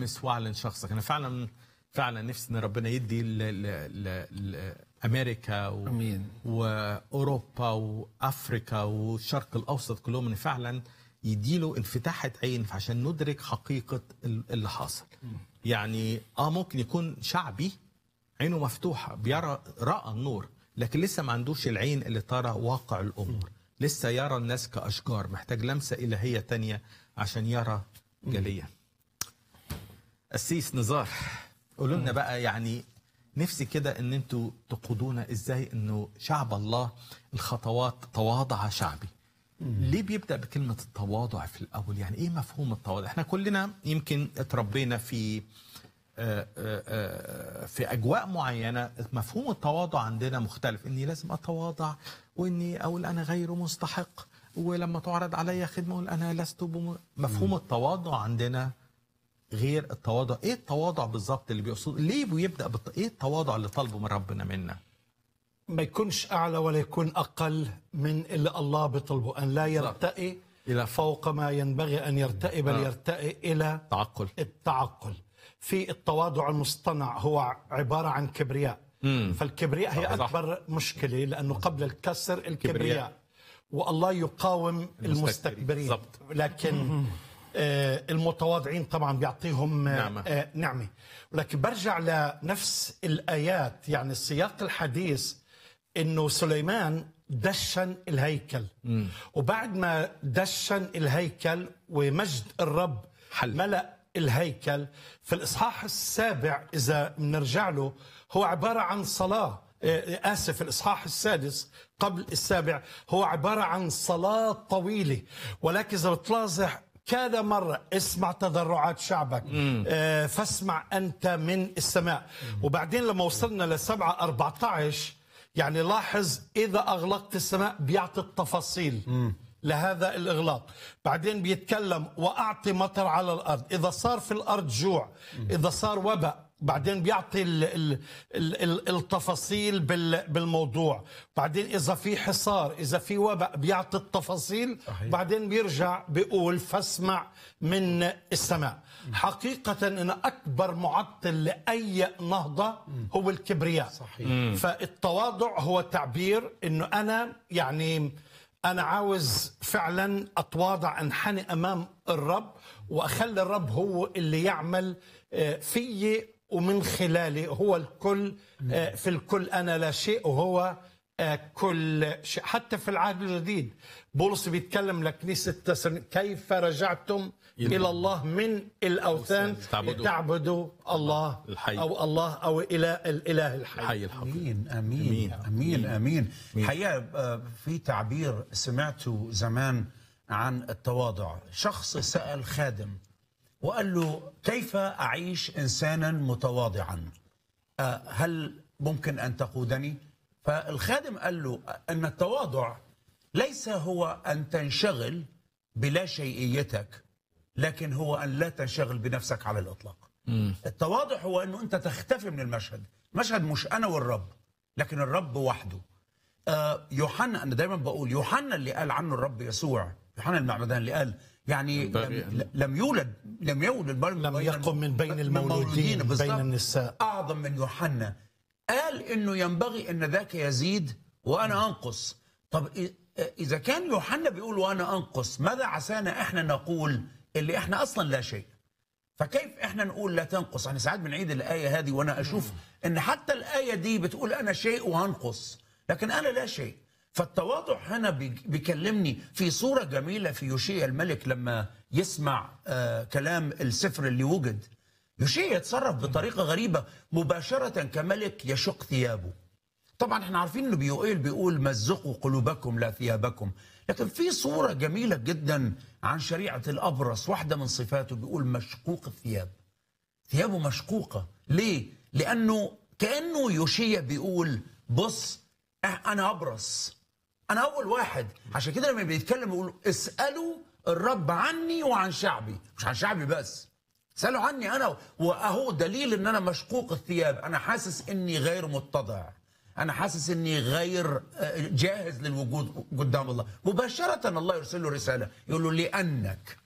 المس واعلن شخصك انا فعلا فعلا نفسي ان ربنا يدي ل- ل- ل- لامريكا و... امين واوروبا وافريكا والشرق الاوسط كلهم ان فعلا يديله انفتاحة عين عشان ندرك حقيقة ال- اللي حاصل يعني اه ممكن يكون شعبي عينه مفتوحة بيرى رأى النور لكن لسه ما عندوش العين اللي ترى واقع الأمور لسه يرى الناس كأشجار محتاج لمسة إلهية تانية عشان يرى جليا قسيس نزار قولوا لنا بقى يعني نفسي كده ان انتوا تقودونا ازاي انه شعب الله الخطوات تواضع شعبي ليه بيبدا بكلمه التواضع في الاول يعني ايه مفهوم التواضع احنا كلنا يمكن اتربينا في آه، آه، آه، في اجواء معينه مفهوم التواضع عندنا مختلف اني لازم اتواضع واني اقول انا غير مستحق ولما تعرض علي خدمه اقول انا لست بم... مفهوم التواضع عندنا غير التواضع ايه التواضع بالظبط اللي بيقصد ليه بيبدا بالت... ايه التواضع اللي طالبه من ربنا منا ما يكونش اعلى ولا يكون اقل من اللي الله بيطلبه ان لا يرتقي إلى فوق ما ينبغي ان يرتقي بل آه. يرتقي الى تعقل التعقل في التواضع المصطنع هو عباره عن كبرياء فالكبرياء هي صح. اكبر مشكله لانه قبل الكسر كبرياء. الكبرياء والله يقاوم المستكبرين بالضبط. لكن آه، المتواضعين طبعا بيعطيهم آه، نعمة. آه، نعمه ولكن برجع لنفس الايات يعني السياق الحديث انه سليمان دشن الهيكل وبعد ما دشن الهيكل ومجد الرب حل. ملأ الهيكل في الإصحاح السابع إذا بنرجع له هو عبارة عن صلاة آه، آسف الإصحاح السادس قبل السابع هو عبارة عن صلاة طويلة ولكن إذا بتلاحظ كذا مرة اسمع تضرعات شعبك آه، فاسمع أنت من السماء وبعدين لما وصلنا لسبعة أربعة عشر يعني لاحظ إذا أغلقت السماء بيعطي التفاصيل لهذا الإغلاق بعدين بيتكلم وأعطي مطر على الأرض إذا صار في الأرض جوع إذا صار وباء بعدين بيعطي ال ال ال ال التفاصيل بال بالموضوع بعدين إذا في حصار إذا في وباء بيعطي التفاصيل صحيح. بعدين بيرجع بيقول فاسمع من السماء حقيقة أن أكبر معطل لأي نهضة هو الكبرياء صحيح. فالتواضع هو تعبير أنه أنا يعني أنا عاوز فعلا أتواضع أنحني أمام الرب وأخلي الرب هو اللي يعمل آه، فيي ومن خلالي هو الكل آه، في الكل أنا لا شيء وهو آه، كل شيء حتى في العهد الجديد بولس بيتكلم لكنيسة تسن كيف رجعتم إلى إلى الله من الأوثان تعبدوا. تعبدوا الله الحي. أو الله أو إله الإله الحي حي الحقيقي امين امين امين امين حقيقه آه، في تعبير سمعته زمان عن التواضع شخص سال خادم وقال له كيف اعيش انسانا متواضعا آه، هل ممكن ان تقودني فالخادم قال له ان التواضع ليس هو ان تنشغل بلا شيئيتك لكن هو ان لا تنشغل بنفسك على الاطلاق التواضع هو انه انت تختفي من المشهد المشهد مش انا والرب لكن الرب وحده آه، يوحنا انا دايما بقول يوحنا اللي قال عنه الرب يسوع يوحنا المعمدان اللي قال يعني ينبغي لم, لم يولد لم يولد بل لم يقم من بين المولودين بالظبط. بين النساء اعظم من يوحنا قال انه ينبغي ان ذاك يزيد وانا انقص طب إ- اذا كان يوحنا بيقول وانا انقص ماذا عسانا احنا نقول اللي احنا اصلا لا شيء فكيف احنا نقول لا تنقص انا ساعات بنعيد الايه هذه وانا اشوف ان حتى الايه دي بتقول انا شيء وهنقص لكن انا لا شيء فالتواضع هنا بي- بيكلمني في صوره جميله في يوشيا الملك لما يسمع آه كلام السفر اللي وجد يوشيا يتصرف بطريقه غريبه مباشره كملك يشق ثيابه طبعا احنا عارفين انه بيوئيل بيقول مزقوا قلوبكم لا ثيابكم لكن في صورة جميلة جدا عن شريعة الأبرص واحدة من صفاته بيقول مشقوق الثياب ثيابه مشقوقة ليه؟ لأنه كأنه يوشيا بيقول بص اه أنا أبرص أنا أول واحد عشان كده لما بيتكلم يقول اسألوا الرب عني وعن شعبي مش عن شعبي بس سألوا عني أنا وأهو دليل إن أنا مشقوق الثياب أنا حاسس إني غير متضع أنا حاسس إني غير آه، جاهز للوجود قدام الله مباشرة الله يرسل له رسالة يقول له لأنك